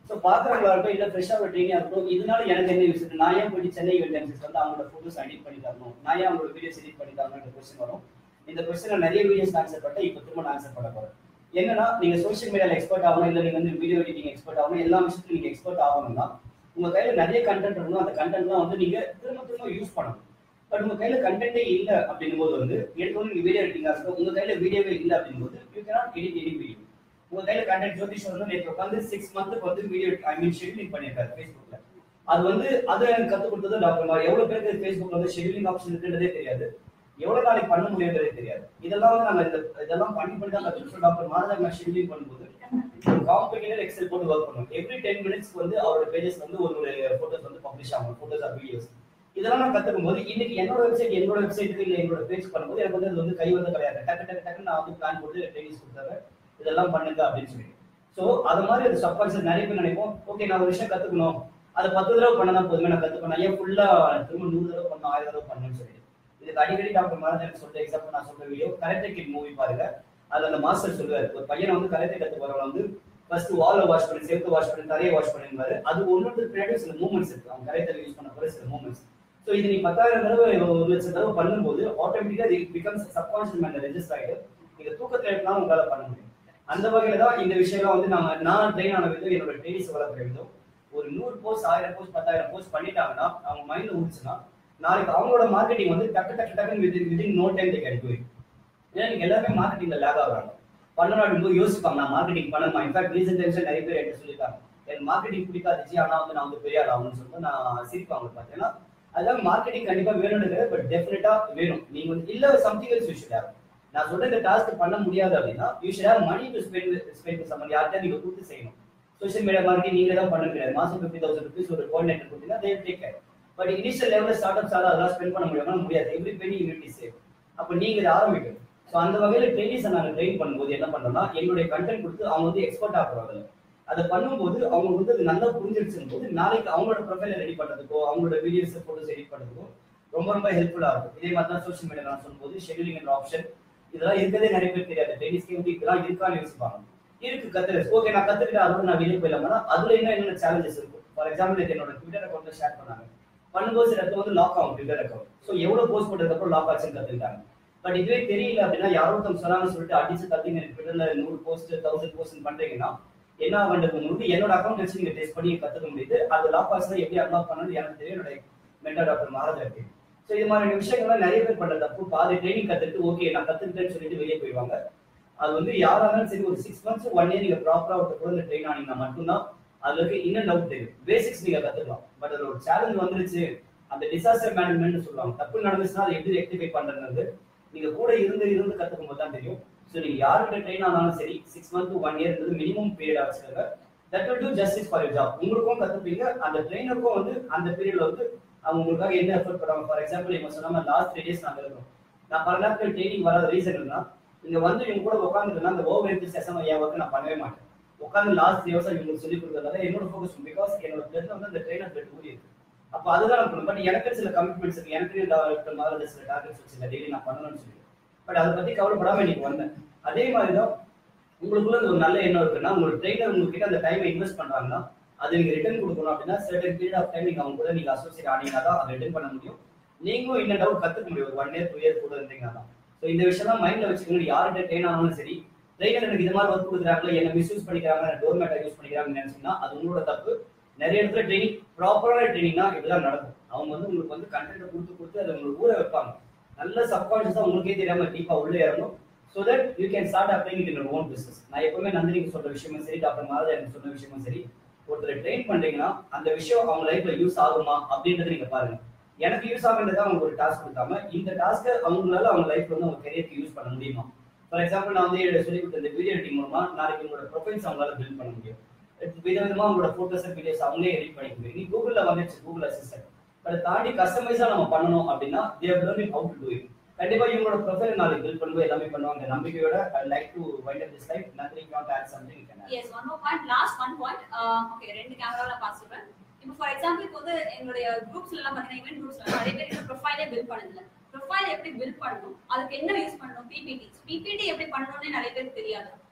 ஸோ பாக்குறவங்களா இருக்கட்டும் இல்ல ஃப்ரெஷ்ஷா ஒரு ட்ரெயினியா இருக்கட்டும் இதனால எனக்கு என்ன யூஸ் இருக்கு நான் ஏன் போயிட்டு சென்னை ஈவென்ட் வந்து அவங்களோட போட்டோஸ் எடிட் பண்ணி தரணும் நான் ஏன் அவங்களோட வீடியோஸ் எடிட் பண்ணி தரணும்ன்ற கொஸ்டின் வரும் இந்த கொஸ்டின் நிறைய வீடியோஸ் ஆன்சர் பண்ணேன் இப்போ திரும்ப நான் ஆன்சர் பண்ண போறேன் என்னன்னா நீங்க சோஷியல் மீடியால எக்ஸ்பர்ட் ஆகணும் இல்ல நீங்க வந்து வீடியோ எடிட்டிங் எக்ஸ்பர்ட் ஆகணும் எல்லா விஷயத்துலையும் நீங்க எக்ஸ்பர்ட் ஆகணும்னா உங்க கையில நிறைய கண்டென்ட் இருக்கணும் அந்த கண்டென்ட்லாம் வந்து நீங்க திரும்ப திரும்ப யூஸ் பண்ணணும் பட் உங்க கையில கண்டென்ட்டே இல்ல அப்படிங்கும் போது வந்து எடுத்து நீங்க வீடியோ எடிட்டிங்கா இருக்கும் உங்க கையில வீடியோவே இல்ல அப்படிங்கும் போது you cannot edit any video உங்க கையில கண்டென்ட் ஜோதிஷ் வந்து நேற்று உட்காந்து சிக்ஸ் மந்த்துக்கு வந்து வீடியோ ஐ மீன் ஷெட்யூலிங் பண்ணியிருக்காரு ஃபேஸ்புக்ல அது வந்து அதை எனக்கு கத்துக் கொடுத்தது டாக்டர் மாதிரி எவ்வளவு பேருக்கு ஃபேஸ்புக்ல வந்து ஷெட்யூலிங் ஆப்ஷன் இருக்குன்றதே தெரியாது எவ்வளவு நாளைக்கு பண்ண முடியுன்றதே தெரியாது இதெல்லாம் வந்து நம்ம இந்த இதெல்லாம் பண்ணி பண்ணி தான் கத்துக்கிட்டோம் டாக்டர் மாதா நான் ஷெட்யூலிங் பண்ணும்போது ஒரு காம்பெனியில எக்ஸல் போட்டு ஒர்க் பண்ணுவோம் எவ்ரி டென் மினிட்ஸ்க்கு வந்து அவரோட பேஜஸ் வந்து ஒரு ஒரு போட்டோஸ் வந்து பப்ளிஷ் ஆகும் போட்டோஸ் ஆர் வீடியோஸ் இதெல்லாம் நான் கத்துக்கும் போது இன்னைக்கு என்னோட வெப்சைட் என்னோட வெப்சைட்டுக்கு இல்ல என்னோட பேஜ் பண்ணும்போது எனக்கு வந்து அது வந்து கை வந்து கிடையாது டக்கு டக்கு டக்கு நான் வந்து பிளான் போட்டு ட்ரைனிங்ஸ் கொடுத்தாரு இதெல்லாம் பண்ணுங்க அப்படின்னு சொல்லி சோ அது மாதிரி அது சப்கான்ஷியஸ் நிறைய பேர் நினைப்போம் ஓகே நான் ஒரு விஷயம் கத்துக்கணும் அதை பத்து தடவை பண்ணா போதுமே நான் கத்துக்கணும் ஏன் ஃபுல்லா திரும்ப நூறு தடவை பண்ணணும் ஆயிரம் தடவை பண்ணணும்னு சொல்லி இதுக்கு அடிக்கடி டாக்டர் மாரன் எனக்கு சொல்ற எக்ஸாம்பிள் நான் சொல்ற வீடியோ கரெக்ட் கிட் மூவி பாருங்க அதுல அந்த மாஸ்டர் சொல்லுவாரு ஒரு பையனை வந்து கரெக்ட் கத்து போறவங்க வந்து ஃபர்ஸ்ட் வால்ல வாஷ் பண்ணி செவுத்து வாஷ் பண்ணி தரையை வாஷ் பண்ணிருந்தாரு அது ஒன்னொரு பின்னாடி சில மூமெண்ட்ஸ் இருக்கு அவங்க கரெக்ட் யூஸ் பண்ண போற சில மூமெண்ட்ஸ் ஸோ இது நீ பத்தாயிரம் தடவை ஒரு லட்சம் தடவை பண்ணும்போது ஆட்டோமேட்டிக்கா இது பிகம்ஸ் சப்கான்ஷியஸ் மைண்ட் ரெஜிஸ்டர் ஆகிடும் நீங்க தூக்கத்துல இருந்தாலும் உங்களால பண்ண முடியும் அந்த வகையில தான் இந்த விஷயம்லாம் வந்து நம்ம நான் ட்ரெயின் ஆன விதம் என்னோட ட்ரெயினிஸ் வளர்க்குற விதம் ஒரு நூறு போஸ்ட் ஆயிரம் போஸ்ட் பத்தாயிரம் போஸ்ட் பண்ணிட்டாங்கன்னா அவங்க மைண்ட்ல ஊடுச்சுன்னா நாளைக்கு அவங்களோட மார்க்கெட்டிங் வந்து டக்கு டக்கு டக்குன்னு விதின் விதின் நோ டைம் கிடைக்கும் ஏன்னா நீங்க எல்லாருமே மார்க்கெட்டிங்ல லேக் ஆகுறாங்க பண்ணணும் அப்படிங்கும்போது யோசிப்பாங்க நான் மார்க்கெட்டிங் பண்ணணுமா இன்ஃபேக்ட் ரீசெண்ட் டைம்ஸ்ல நிறைய பேர் என்கிட்ட சொல்லியிருக்காங்க எனக்கு மார்க்கெட்டிங் பிடிக்காதுச்சு ஆனா வந்து நான் வந்து பெரிய ஆள் ஆகணும்னு சொல்லிட்டு நான் சிரிப்பாங்க பார்த்தீங்கன்னா அதான் மார்க்கெட்டிங் கண்டிப்பா வேணும்னு பட் டெஃபினட்டா வேணும் நீங்க வந்து இல்ல something else you should have நான் சொல்ற இந்த டாஸ்க் பண்ண முடியாது அப்படின்னா you should have money to spend spend someone யார்கிட்ட நீங்க கொடுத்து செய்யணும் சோஷியல் மீடியா மார்க்கெட்டிங் நீங்க தான் பண்ண முடியாது மாசம் ஃபிஃப்டி தௌசண்ட் ருபீஸ் ஒரு கோஆர்டினேட்டர் கொடுத்தீங்கன்னா they take care but initial லெவலில் ஸ்டார்ட் அப்ஸ் அதெல்லாம் ஸ்பெண்ட் பண்ண முடியாம முடியாது எவ்ரி பெனி யூனிட்டி சேவ் அப்போ நீங்க இதை ஆரம்பிக்கணும் ஸோ அந்த வகையில ட்ரெயினிஸை நாங்கள் ட்ரெயின் பண்ணும்போது என்ன பண்றோம்னா என்னுடைய கண்டென்ட் கொடுத்து அவங்க வந்து எக்ஸ்பர்ட் ஆகுறாங்க அதை பண்ணும்போது அவங்க வந்து அது நல்லா புரிஞ்சிருச்சும் போது நாளைக்கு அவங்களோட ப்ரொஃபைல ரெடி பண்றதுக்கோ அவங்களோட வீடியோஸ் போட்டோஸ் எடிட் பண்றதுக்கோ ரொம்ப ரொம்ப ஹெல்ப்ஃபுல்லா இருக்கும் இதே மாதிரி தான் சோஷியல் மீடியா நான் சொல்லும்போது ஷெடியூலிங் என்ற ஆப்ஷன் இதெல்லாம் இருக்கிறதே நிறைய பேர் தெரியாது ட்ரெயினிஸ்க்கு வந்து இதெல்லாம் இருக்கான்னு யோசிப்பாங்க இருக்கு கத்துரு ஓகே நான் கத்துக்கிட்டு அதோட நான் வெளியே போயிடலாமா அதுல என்ன என்னென்ன சேலஞ்சஸ் இருக்கும் ஃபார் எக்ஸாம்பிள் இது என்னோட ட்விட்டர் அக்கௌண்ட்ல ஷேர் பண்ணாங்க பண்ணும்போது சில இடத்துல வந்து லாக் ஆகும் ட்விட்டர் அக்கௌண்ட் ஸோ எவ்வளவு போஸ்ட் பண்ணதுக்கு அப்புறம் லாக் ஆச்சுன்னு கத்துக்கிட்டாங்க பட் இதுவே தெரியல அப்படின்னா யாரோ ஒருத்தவங்க சொன்னாங்கன்னு சொல்லிட்டு அடிச்சு தட்டிங்க ட்விட்டர்ல நூறு போஸ்ட் தௌசண்ட் போஸ்ட் பண்றீங்கன்னா என்ன ஆகுன்றது உங்களுக்கு என்னோட அக்கௌண்ட் வச்சு நீங்க டெஸ்ட் பண்ணி கத்துக்க முடியுது அது லாக் ஆச்சுன்னா எப்படி அன்லாக் பண்ணணும் எனக்கு தெரியும் என்னோட மென்டர் டாக்டர் மகாராஜா இருக்கு ஸோ இது மாதிரி விஷயங்கள்லாம் நிறைய பேர் பண்ற தப்பு பாதி ட்ரைனிங் கத்துட்டு ஓகே நான் கத்துக்கிட்டேன்னு சொல்லிட்டு வெளியே போயிடுவாங்க அது வந்து யாரா இருந்தாலும் சரி ஒரு சிக்ஸ் மந்த்ஸ் ஒன் இயர் நீங்க ப்ராப்பரா ஒரு குழந்தை ட்ரெயின் ஆனீங்கன்னா மட்டும்தான் அதுல இருக்க இன்னும் டவுட் தெரியும் பேசிக்ஸ் நீங்க கத்துக்கலாம் பட் அதுல ஒரு சேலஞ்ச் வந்துருச்சு அந்த டிசாஸ்டர் மேனேஜ்மெண்ட் சொல்லுவாங்க தப்பு நடந்துச்சுன்னா அதை எப்படி ரெக்டிஃபை பண்றது நீங்க கூட இருந்து இருந்து கத்துக்கும் போது தான் தெரியும் ஸோ நீங்க யார்கிட்ட ட்ரெயின் ஆனாலும் சரி six month one year minimum period வச்சுக்கோங்க that will do justice for job உங்களுக்கும் கத்துப்பீங்க அந்த ட்ரெயினருக்கும் வந்து அந்த பீரியட்ல வந்து அவங்க உங்களுக்காக என்ன எஃபர்ட் பண்ணுவாங்க ஃபார் எக்ஸாம்பிள் இவங்க சொன்ன லாஸ்ட் த்ரீ டேஸ் நாங்க இருக்கோம் நான் பல நாட்கள் ட்ரைனிங் வராத ரீசன் என்ன இங்க வந்து இவங்க கூட உட்காந்துருந்தா அந்த ஓவர் என்திசியாசம் என் ஒர்க் நான் பண்ணவே மாட்டேன் உட்காந்து லாஸ்ட் த்ரீ ஹவர்ஸ் இவங்களுக்கு சொல்லி கொடுக்கறதால என்னோட ஃபோக்கஸ் பிகாஸ் என்னோட பிளட்ல வந்து அந்த ட்ரெயினர் பிளட் ஊறி இருக்கு அப்ப அதுதான் நான் பண்ணுவேன் பட் எனக்கு சில கமிட்மெண்ட்ஸ் இருக்கு எனக்கு டாக்டர் மாதிரி சில டார்கெட்ஸ் வச்சு டெய்லி நான் பண்ணணும்னு சொல்லி பட் அதை பத்தி கவலைப்படாம இன்னைக்கு வந்தேன் அதே மாதிரி தான் உங்களுக்குள்ள ஒரு நல்ல எண்ணம் இருக்குன்னா உங்களோட ட்ரெயினர் உங்ககிட்ட அந்த டைமை இன்வெஸ்ட் பண்றாங்கன்னா அது நீங்க ரிட்டர்ன் கொடுக்கணும் அப்படின்னா சர்டன் பீரியட் ஆஃப் டைம் நீங்க அவங்க கூட நீங்க அசோசியேட் ஆனீங்கன்னா தான் அதை ரிட்டர்ன் பண்ண முடியும் நீங்களும் இன்னும் டவுட் கத்துக்க முடியும் ஒரு ஒன் இயர் டூ இயர் கூட இருந்தீங்கன்னா ஸோ இந்த விஷயம்லாம் மைண்ட்ல வச்சுக்கணும் யார்கிட்ட ட்ரெயின் ஆனாலும் சரி ட்ரெயினர் எனக்கு இது மாதிரி ஒர்க் கொடுக்குறாங்களே என்ன மிஸ்யூஸ் பண்ணிக்கிறாங்க டோர்மேட்டை யூஸ் பண்ணிக்கிறாங்கன்னு நினைச்சீங்கன்னா அது உங்களோட தப்பு நிறைய இடத்துல ட்ரைனிங் ப்ராப்பரான ட்ரைனிங்னா இப்படிதான் நடக்கும் அவங்க வந்து உங்களுக்கு வந்து கண்டென்ட் கொடுத்து கொடுத்து அதை உங்களுக்கு ஊற வைப்பாங்க நல்ல சப்கான்ஷியஸா உங்களுக்கே தெரியாம டீப்பா உள்ள இறங்கும் so that you can start applying it in own business நான் எப்பவுமே நந்தினிக்கு சொல்ற விஷயமும் சரி டாக்டர் மாதா எனக்கு சொன்ன விஷயமும் சரி ஒருத்தர் ட்ரெயின் பண்றீங்கன்னா அந்த விஷயம் அவங்க லைஃப்ல யூஸ் ஆகுமா அப்படின்றத நீங்க பாருங்க எனக்கு யூஸ் ஆகுன்றதை அவங்க ஒரு டாஸ்க் கொடுக்காம இந்த டாஸ்க்கை அவங்களால அவங்க லைஃப்ல வந்து அவங்க கரியருக்கு யூஸ் பண்ண முடியுமா ஃபார் எக்ஸாம்பிள் நான் வந்து சொல்லி கொடுத்த இந்த வீடியோ எடிட்டிங் மூலமா நாளைக்கு உங்களோட ப்ரொஃபைல்ஸ் அவங்களால பில்ட் பண்ண முடியும் விதவிதமா உங்களோட போட்டோஸ் வீடியோஸ் அவங்களே எடிட் பண்ணிக்க முடியும் நீ கூகுள்ல வந்துச்சு கூகுள் அசிஸ்டன்ட் அதை தாண்டி கஸ்டமைஸா நம்ம பண்ணணும் அப்படின்னா they learning how to do it கண்டிப்பா இவங்களோட ப்ரொஃபைல் நாளைக்கு பில்ட் பண்ணும்போது எல்லாமே பண்ணுவாங்க நம்பிக்கையோட I like to wind up this life nothing not add something can yes one more point last one point okay ரெண்டு கேமரால பாத்துறேன் இப்போ ஃபார் எக்ஸாம்பிள் இப்போ வந்து எங்களுடைய குரூப்ஸ்ல எல்லாம் பாத்தீங்கன்னா ஈவென்ட் குரூப்ஸ்ல நிறைய பேர் இந்த ப்ரொஃபைலே பில்ட் பண்ணதில்ல ப்ரொஃபைல் எப்படி பில்ட் பண்ணணும் அதுக்கு என்ன யூஸ் பண்ணணும் பிபிடி பிபிடி எப்படி பண்ணணும்னு நிறைய பேருக்கு தெரியாது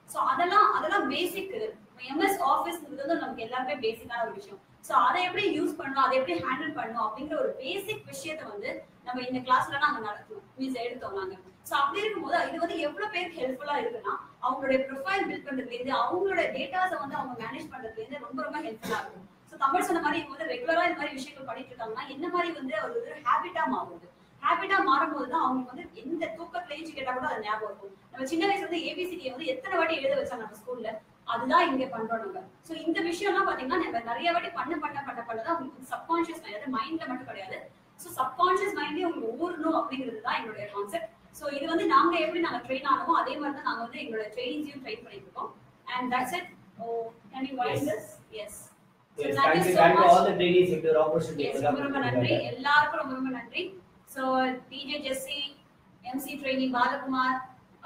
ஸோ அதெல்லாம் அதெல்லாம் பேசிக் இது எம்எஸ் ஆஃபீஸ்ங்கிறது வந்து நமக்கு எல்லாருமே பேசிக்கான ஒரு விஷயம் ஸோ அதை எப்படி யூஸ் பண்ணணும் அதை எப்படி ஹேண்டில் பண்ணணும் அப்படிங்கிற ஒரு பேசிக் விஷயத்தை வந்து நம்ம இந்த கிளாஸ்ல நாங்க நடத்துவோம் மீன்ஸ் எடுத்தோம் நாங்க ஸோ அப்படி இருக்கும்போது இது வந்து எவ்வளவு பேருக்கு ஹெல்ப்ஃபுல்லா இருக்குன்னா அவங்களுடைய ப்ரொஃபைல் பில்ட் பண்றதுல இருந்து அவங்களோட டேட்டாஸை வந்து அவங்க மேனேஜ் பண்றதுல இருந்து ரொம்ப ரொம்ப ஹெல்ப்ஃபுல்லா இருக்கும் ஸோ தமிழ் சொன்ன மாதிரி இவங்க வந்து ரெகுலரா இந்த மாதிரி விஷயங்கள் பண்ணிட்டு இருக்காங்கன்னா என்ன மாதிரி வந்து ஒரு ஒரு ஹேபிட்டா மாறுது ஹேபிட்டா மாறும்போது தான் அவங்களுக்கு வந்து எந்த தூக்கத்துல ஏஞ்சி கேட்டா கூட அது ஞாபகம் இருக்கும் நம்ம சின்ன வயசுல இருந்து ஏபிசிடி வந்து எத்தனை வாட்டி எழுத வச்சாங்க நம்ம ஸ்கூல்ல அதுதான் இங்க பண்றோம் நம்ம சோ இந்த விஷயம்லாம் பாத்தீங்கன்னா நம்ம நிறைய வாட்டி பண்ண பண்ண பண்ண பண்ணதான் உங்களுக்கு சப்கான்ஷியஸ் மைண்ட் அதாவது மைண்ட்ல மட்டும் கிடையாது சோ சப்கான்ஷியஸ் மைண்டே உங்களுக்கு ஊறணும் அப்படிங்கிறது தான் எங்களுடைய கான்செப்ட் சோ இது வந்து நாங்க எப்படி நாங்க ட்ரெயின் ஆனோமோ அதே மாதிரி தான் நாங்க வந்து எங்களோட ட்ரெயினிங்ஸையும் ட்ரெயின் பண்ணிட்டு இருக்கோம் and that's it oh can you voice this yes Yes, thank you, thank you all the trainees if your opportunity. Yes, ரொம்ப ரொம்ப நன்றி எல்லாருக்கும் ரொம்ப ரொம்ப நன்றி so DJ Jessie MC trainee Balakumar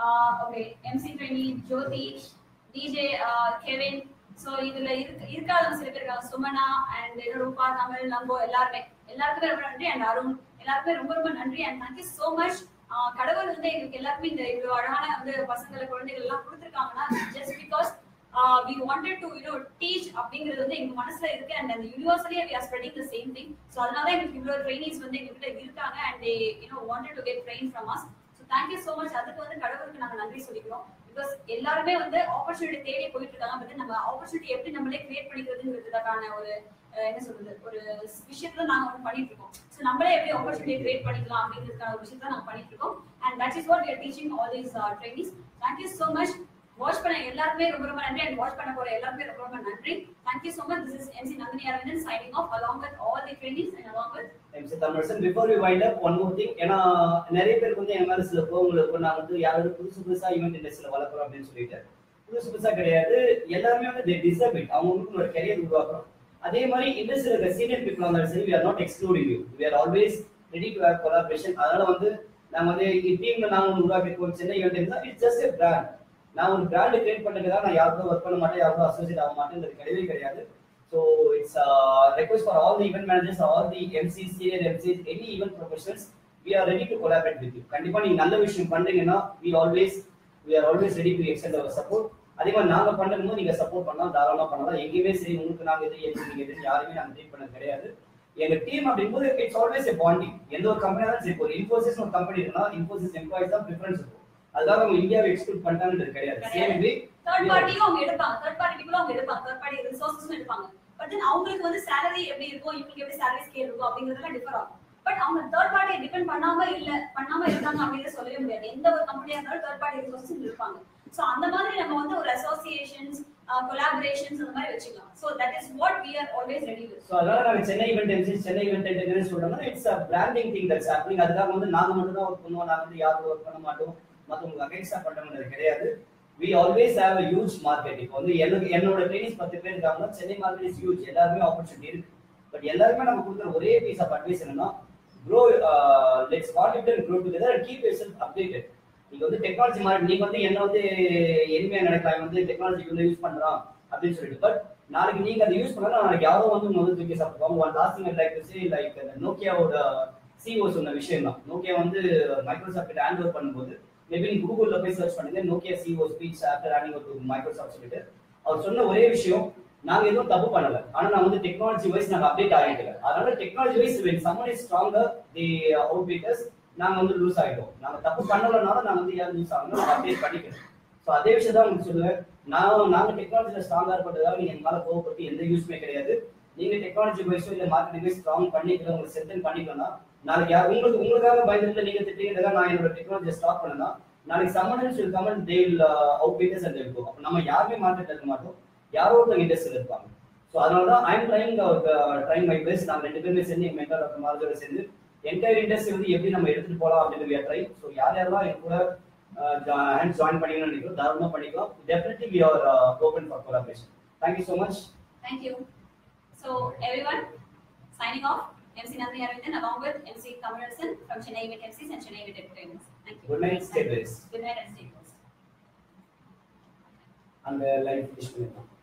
okay MC trainee Jothi DJ Kevin so இதுல இருக்க இருக்காதவங்க சில பேர் இருக்காங்க சுமனா அண்ட் ரூபா தமிழ் நம்போ எல்லாருமே எல்லாருக்குமே ரொம்ப நன்றி அண்ட் அருண் எல்லாருக்குமே ரொம்ப ரொம்ப நன்றி அண்ட் தேங்க்யூ ஸோ மச் கடவுள் வந்து எங்களுக்கு எல்லாருக்குமே இந்த இவ்வளவு அழகான வந்து பசங்களை குழந்தைகள் எல்லாம் கொடுத்துருக்காங்கன்னா just because we wanted to you know teach அப்படிங்கிறது வந்து எங்க மனசுல இருக்கு அண்ட் அந்த யூனிவர்சலியே we are spreading the same thing so அதனால எங்களுக்கு இவ்வளவு ட்ரைனிங்ஸ் வந்து எங்ககிட்ட இருக்காங்க and they you know wanted to get train from us so thank you so much அதுக்கு வந்து கடவுளுக்கு நாங்க நன்றி சொல்லிக்கிறோம் பிகாஸ் எல்லாருமே வந்து ஆப்பர்ச்சுனிட்டி தேடி போயிட்டு இருக்காங்க பட் நம்ம ஆப்பர்ச்சுனிட்டி எப்படி நம்மளே கிரியேட் பண்ணிக்கிறதுங்கிறதுக்கான ஒரு அஹ், என்ன சொல்றது ஒரு விஷயத்துல நாங்க வந்து பண்ணிட்டு இருக்கோம் ஸோ நம்மளே எப்படி ஆப்பர்ச்சுனிட்டி கிரியேட் பண்ணிக்கலாம் அப்படிங்கிறதுக்கான ஒரு விஷயத்த நாங்க பண்ணிட்டு இருக்கோம் and that is what we are teaching all these trainings thank you so much watch பண்ண எல்லாருமே ரொம்ப ரொம்ப நன்றி அண்ட் வாட்ச் பண்ண போற எல்லாருமே ரொம்ப ரொம்ப நன்றி thank you so much this is MC Nandini Aravindan signing off along with all the trainings and along with MC Tamilarasan before you wind up one more thing ஏன்னா நிறைய பேருக்கு வந்து என் மேல சில கோவங்கள் இருக்கும் நான் வந்து யாராவது புதுசு புதுசா ஈவெண்ட் இண்டஸ்ட்ரியில வளர்க்குறோம் அப்படின்னு சொல்லிட்டு புதுசு புதுசா கிடையாது எல்லாருமே வந்து தே டிசர்வ் இட் அவங்களுக்கு ஒரு கரியர் உருவாக்குறோம் அதே மாதிரி இண்டஸ்ட்ரியில் இருக்க சீனியர் பீப்புள் இருந்தாலும் சரி we are not excluding you we are always ready to have collaboration அதனால வந்து நாங்க வந்து டீம்ல நாங்க ஒன்று உருவாக்கிருக்கோம் சென்னை ஈவெண்ட் இருந்தால் இட்ஸ் ஜஸ்ட் எ பிராண்ட் நான் ஒரு பிராண்ட் கிரியேட் பண்ணுறதுக்காக நான் யாருக்கும் ஒர்க் பண்ண மாட்டேன் யாருக்கும் அசோசியேட் ஆக மாட்டேங்கிறது கிடையவே கிடையாது so it's request for all the event managers all the MC senior MC any event professionals we are ready to collaborate with you கண்டிப்பா நீங்க நல்ல விஷயம் பண்றீங்கன்னா we always we are always ready to extend our support அதே மாதிரி நாங்க பண்ணும்போது நீங்க சப்போர்ட் பண்ணலாம் தாராளமா பண்ணலாம் எங்கேயுமே சரி உங்களுக்கு நாங்க எது எது நீங்க எது யாருமே நாங்க ட்ரீட் பண்ணது கிடையாது எங்க டீம் அப்படிங்கும்போது இட்ஸ் ஆல்வேஸ் எ பாண்டிங் எந்த ஒரு கம்பெனியாலும் சரி இப்போ ஒரு இன்ஃபோசிஸ் ஒரு கம்பெனி இருக்குன்னா இன்ஃபோசிஸ் எம்ப்ளாயிஸ் தான் ப்ரிஃபரன்ஸ் இருக்கும் அதுக்காக அவங்க இந்தியாவை எக்ஸ்க்ளூட் பண்ணிட்டாங்கன்றது கிடையாது சேம் வே தேர்ட் பார்ட்டியும் அவங்க எடுப்பாங்க தேர்ட் பார்ட்டி பீப்புளும் அவங்க எடுப்பாங்க தேர்ட் பார்ட்டி ரிசோர்ஸஸும் எடுப்பாங்க பட் தென் அவங்களுக்கு வந்து salary எப்படி இருக்கும் இவங்களுக்கு எப்படி salary ஸ்கேல் இருக்கும் அப்படிங்கிறதுலாம் டிஃபர் ஆகும் பட் அவங்க தேர்ட் பார்ட்டியை டிபெண்ட் பண்ணாம இல்ல பண்ணாம இருக்காங்க அப்படின்னு சொல்லவே முடியாது எந்த ஒரு கம்பெனியா இருந்தாலும் தேர்ட் பார்ட்டி ரிசோர்ஸஸ் இருப்பாங்க சோ அந்த மாதிரி நம்ம வந்து ஒரு அசோசியேஷன்ஸ் கொலாபரேஷன்ஸ் அந்த மாதிரி வச்சுக்கலாம் so that is what we are always ready with so அதனால நாங்க Chennai event MC Chennai event என்ன சொல்றோம்னா it's a branding thing that's happening அதுக்காக வந்து நாங்க மட்டும் தான் ஒர்க் பண்ணுவோம் நாங்க வந்து யாரும் ஒர்க் பண்ண மாட்டோம் மற்றவங்களுக்கு அகைன்ஸ்டா பண்றோம்ன்றது கிடையாது we always have a huge market இப்போ வந்து எனக்கு என்னோட ட்ரைனிஸ் பத்து பேர் இருக்காங்கன்னா சென்னை மார்க்கெட் இஸ் ஹியூஜ் எல்லாருமே ஆப்பர்ச்சுனிட்டி இருக்கு பட் எல்லாருமே நம்ம கொடுக்குற ஒரே பீஸ் ஆஃப் அட்வைஸ் என்னன்னா grow let's contact and grow together and keep your self updated நீங்க வந்து டெக்னாலஜி மாதிரி நீங்க வந்து என்ன வந்து எளிமையா நினைக்கலாம் வந்து டெக்னாலஜி வந்து யூஸ் பண்றான் அப்படின்னு சொல்லிட்டு பட் நாளைக்கு நீங்க அதை யூஸ் பண்ணா நாளைக்கு யாரோ வந்து உங்க வந்து தூக்கி சாப்பிடுவாங்க one last thing like to say like நோக்கியாவோட சிஓ சொன்ன விஷயம் தான் நோக்கியா வந்து மைக்ரோசாஃப்ட் ஹேண்ட் ஓவர் பண்ணும்போது மேபி நீங்க கூகுள்ல போய் சர்ச் பண்ணுங்க Nokia CEO speech after handing over to Microsoft சொல்லிட்டு அவர் சொன்ன ஒரே விஷயம் நாங்க எதுவும் தப்பு பண்ணல ஆனா நான் வந்து டெக்னாலஜி வைஸ் நாங்க அப்டேட் ஆகிக்கல அதனால technology wise when someone is stronger the out beaters நாங்க வந்து லூஸ் ஆயிட்டோம் நாங்க தப்பு பண்ணலனால நாங்க வந்து யாரும் லூஸ் ஆகணும் நாங்க அப்டேட் பண்ணிக்கிறோம் ஸோ அதே விஷயம் தான் உங்களுக்கு சொல்லுவேன் நான் நாங்க டெக்னாலஜியில் ஸ்ட்ராங்கா இருப்பதாக நீங்க எங்க மேல கோவப்பட்டு எந்த யூஸ்மே கிடையாது நீங்க டெக்னாலஜி வைஸோ இல்ல மார்க்கெட்டிங் வைஸ் ஸ்ட்ராங் பண்ணிக்கலாம் உங்களுக்கு சென்டன் பண்ணிக்கலாம் நாளைக்கு யார் உங்களுக்கு உங்களுக்காக பயந்துட்டு நீங்க திட்டீங்க நான் என்னோட டெக்னாலஜியை ஸ்டாப் பண்ணனா நாளைக்கு someone will come on they will out beaters and இருக்கும் அப்போ நம்ம யாருமே மார்க்கெட் இருக்க மாட்டோம் யாரோ ஒருத்தவங்க இண்டஸ்ட்ரியில் இருப்பாங்க ஸோ அதனால தான் I'm trying trying my best நாங்கள் ரெண்டு பேருமே சேர்ந்து எங்கள் மென்டர் டாக்டர் மார்ஜோட சேர்ந்து என்டையர் இண்டஸ்ட்ரி வந்து எப்படி நம்ம எடுத்துட்டு போகலாம் அப்படின்னு ட்ரை ஸோ யார் யாரெல்லாம் என் கூட ஹேண்ட் ஜாயின் பண்ணிக்கணும்னு நினைக்கிறோம் தாராளமாக பண்ணிக்கலாம் definitely we are open for collaboration thank you so much Thank you. So everyone, signing off. MC Nandini Aravindan along with MC Kamarasan from Chennai Event MCs and Chennai Event Entertainments. Thank you. Good night stay best Good night and stay close. அந்த லைஃப் ஃபினிஷ் பண்ணிக்கலாம்